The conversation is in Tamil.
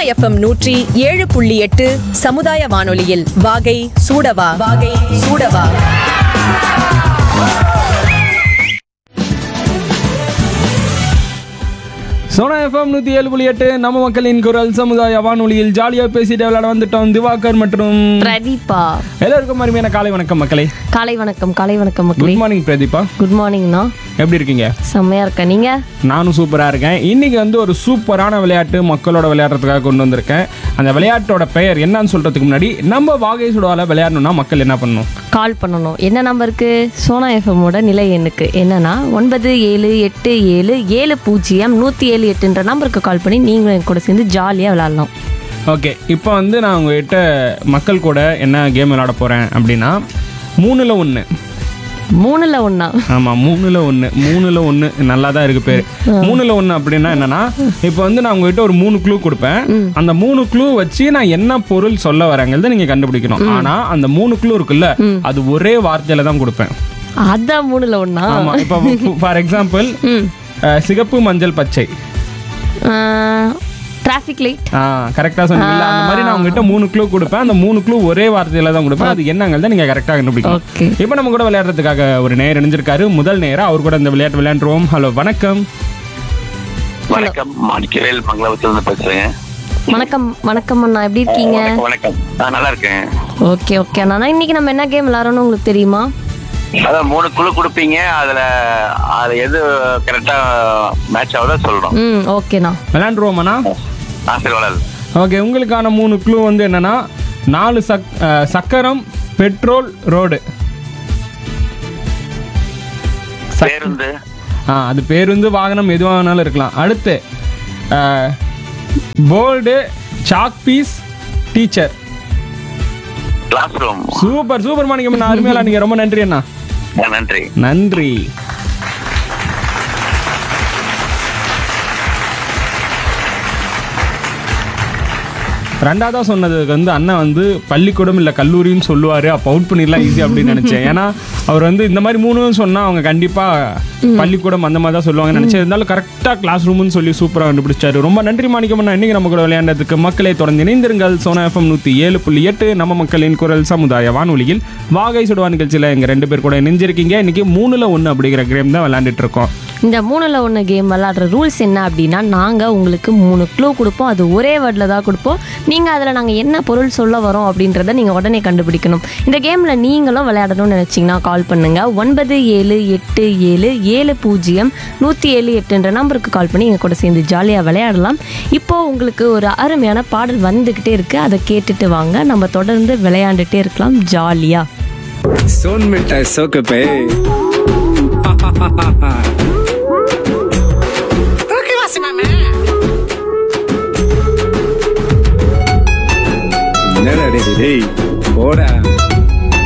எஃப்எம் நூற்றி ஏழு புள்ளி எட்டு சமுதாய வானொலியில் வாகை சூடவா வாகை சூடவா சோனா எஃப்எம் நூற்றி ஏழு புள்ளி எட்டு நம்ம மக்களின் குரல் சமுதாய வானொலியில் ஜாலியாக பேசிட்டு விளையாட வந்துட்டோம் திவாகர் மற்றும் பிரதீபா எல்லாருக்கும் அருமையான காலை வணக்கம் மக்களே காலை வணக்கம் காலை வணக்கம் மக்களே குட் மார்னிங் பிரதீபா குட் மார்னிங்ண்ணா எப்படி இருக்கீங்க செம்மையா இருக்கேன் நீங்க நானும் சூப்பராக இருக்கேன் இன்னைக்கு வந்து ஒரு சூப்பரான விளையாட்டு மக்களோட விளையாடுறதுக்காக கொண்டு வந்திருக்கேன் அந்த விளையாட்டோட பெயர் என்னன்னு சொல்றதுக்கு முன்னாடி நம்ம வாகை சுடால விளையாடணும்னா மக்கள் என்ன பண்ணணும் கால் பண்ணணும் என்ன நம்பருக்கு சோனா எஃப்எம்மோட நிலை எண்ணுக்கு என்னன்னா ஒன்பது ஏழு எட்டு ஏழு ஏழு பூஜ்ஜியம் நூற்றி ஏழு எட்டுன்ற நம்பருக்கு கால் பண்ணி நீங்களும் என் கூட சேர்ந்து ஜாலியாக விளையாடலாம் ஓகே இப்போ வந்து நான் உங்ககிட்ட மக்கள் கூட என்ன கேம் விளையாட போகிறேன் அப்படின்னா மூணில் ஒன்று மூணுல ஒன்றா ஆமாம் மூணில் ஒன்று மூணில் ஒன்று நல்லா தான் இருக்கு பேர் மூணில் ஒன்று அப்படின்னா என்னன்னா இப்போ வந்து நான் உங்ககிட்ட ஒரு மூணு க்ளூ கொடுப்பேன் அந்த மூணு க்ளூ வச்சு நான் என்ன பொருள் சொல்ல வரேங்கிறத நீங்கள் கண்டுபிடிக்கணும் ஆனால் அந்த மூணு க்ளூ இருக்குல்ல அது ஒரே வார்த்தையில தான் கொடுப்பேன் அதான் மூணுல ஒன்றா ஆமாம் இப்போ ஃபார் எக்ஸாம்பிள் சிகப்பு மஞ்சள் பச்சை டிராஃபிக் லைட் ஆ கரெக்டாக சொன்னீங்கல்ல அந்த மாதிரி நான் உங்ககிட்ட மூணு க்ளூ கொடுப்பேன் அந்த மூணு க்ளூ ஒரே வார்த்தையில தான் கொடுப்பேன் அது என்னங்கிறத நீங்கள் கரெக்டாக கண்டுபிடிக்கணும் ஓகே இப்போ நம்ம கூட விளையாடுறதுக்காக ஒரு நேர் இணைஞ்சிருக்காரு முதல் நேரம் அவர் கூட இந்த விளையாட்டு விளையாண்டுருவோம் ஹலோ வணக்கம் வணக்கம் மாணிக்கவேல் மங்களபுரத்துல பேசுறேன் வணக்கம் வணக்கம் அண்ணா எப்படி இருக்கீங்க வணக்கம், வணக்கம் நான் நல்லா இருக்கேன் ஓகே ஓகே அண்ணா இன்னைக்கு நம்ம என்ன கேம் விளையாடணும் உங்களுக்கு தெரியுமா அதான் மூணு குழு கொடுப்பீங்க அதுல அது எது கரெக்டா மேட்ச் ஆகுதோ சொல்லணும் ம் ஓகேண்ணா விளையாண்டுருவோமாண்ணா ஆசிரியர் வளர் ஓகே உங்களுக்கான மூணு க்ளூ வந்து என்னன்னா நாலு சக் அஹ், சக்கரம் பெட்ரோல் ரோடு பேருந்து ஆ அது பேருந்து வாகனம் எதுவாக வேணாலும் இருக்கலாம் அடுத்து board chalk piece teacher class room super super Manickam அண்ணா அருமையாளா நீங்கள் ரொம்ப நன்றி அண்ணா நன்றி நன்றி ரெண்டாவதா சொன்னதுக்கு வந்து அண்ணன் வந்து பள்ளிக்கூடம் இல்லை கல்லூரின்னு சொல்லுவார் அப்போ அவுட் பண்ணிடலாம் ஈஸி அப்படின்னு நினச்சேன் ஏன்னா அவர் வந்து இந்த மாதிரி மூணுன்னு சொன்னால் அவங்க கண்டிப்பாக பள்ளிக்கூடம் அந்த மாதிரி தான் சொல்லுவாங்கன்னு நினச்சேன் இருந்தாலும் கரெக்டாக கிளாஸ் ரூம்னு சொல்லி சூப்பராக கண்டுபிடிச்சாரு ரொம்ப நன்றி மாணிக்கம் அண்ணா இன்னைக்கு நம்ம கூட விளையாண்டதுக்கு மக்களை தொடர்ந்து இணைந்திருங்கள் சோனா எஃப்எம் நூற்றி ஏழு புள்ளி எட்டு நம்ம மக்களின் குரல் சமுதாய வானொலியில் வாகை சுடுவா நிகழ்ச்சியில் எங்கள் ரெண்டு பேர் கூட இணைஞ்சிருக்கீங்க இன்னைக்கு மூணில் ஒன்று அப்படிங்கிற கேம் தான் விளையாண்டுட்டு இருக்கோம் இந்த மூணுல ஒன்று கேம் விளாடுற ரூல்ஸ் என்ன அப்படின்னா நாங்கள் உங்களுக்கு மூணு க்ளூ கொடுப்போம் அது ஒரே வேர்டில் தான் கொடுப்போம் நீங்கள் அதில் நாங்கள் என்ன பொருள் சொல்ல வரோம் அப்படின்றத நீங்கள் உடனே கண்டுபிடிக்கணும் இந்த கேமில் நீங்களும் விளையாடணும்னு நினச்சிங்கன்னா கால் பண்ணுங்கள் ஒன்பது ஏழு எட்டு ஏழு ஏழு பூஜ்ஜியம் நூற்றி ஏழு எட்டுன்ற நம்பருக்கு கால் பண்ணி எங்கள் கூட சேர்ந்து ஜாலியாக விளையாடலாம் இப்போது உங்களுக்கு ஒரு அருமையான பாடல் வந்துக்கிட்டே இருக்குது அதை கேட்டுட்டு வாங்க நம்ம தொடர்ந்து விளையாண்டுட்டே இருக்கலாம் ஜாலியாக सोन मिठाई सोक पे என்னடா டேய், டேய், போடா